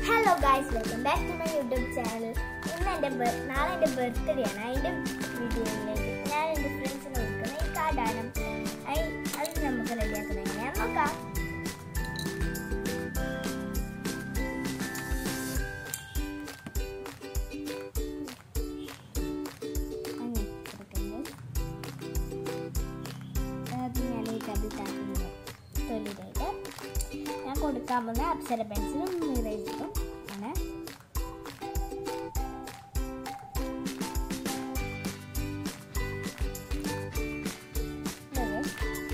Hello guys welcome back to my YouTube channel ഇന്ന് എൻ്റെ ബർ- നാളെ എൻ്റെ ബർത്ത്ഡേ ആണ് അതിൻ്റെ വീഡിയോയിലേക്ക് ഞാൻ എൻ്റെ ഫ്രണ്ട്സിനെ വിളിക്കുന്ന ഈ കാർഡാണ് അത് നമുക്ക് റെഡിയാക്കുന്നത് എങ്ങനെയാന്ന് നോക്കാം അങ്ങനെ കൊടുക്കുന്നത്. ആദ്യം ഞാൻ ഈ കടി താക്കുന്നത് തൊലിയിലായിട്ട് ഞാൻ കൊടുക്കാൻ പോകുന്ന അപ്സര പെൻസിലും ഇറേസറും ആണ് ഇതല്ലേ?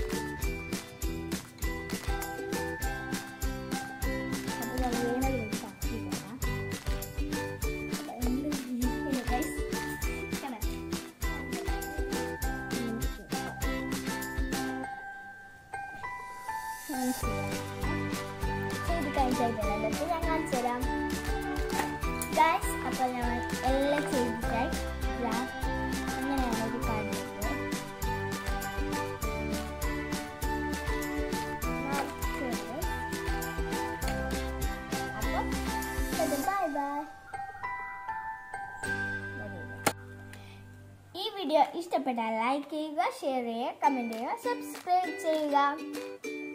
അപ്പോൾ ഞാൻ വീണത് വെച്ച് ആക്കി തരാം. എന്ത് ഇരിക്കുന്നു guys? കണ്ടോ? ചെയ്ത് കഴിഞ്ഞിട്ടായിട്ടല്ല എന്നിട്ട് ഞാൻ കാണിച്ചു തരാം ഗായ്സ് അപ്പോൾ ഞങ്ങൾ എല്ലാം ചെയ്തിട്ടായി ഇതാ അങ്ങനെയാണ് ഒരു കാണിച്ചത് അപ്പോൾ ബൈ ബൈ ഈ വീഡിയോ ഇഷ്ടപ്പെട്ടാൽ ലൈക്ക് ചെയ്യുക ഷെയർ ചെയ്യുക കമൻറ്റ് ചെയ്യുക സബ്സ്ക്രൈബ് ചെയ്യുക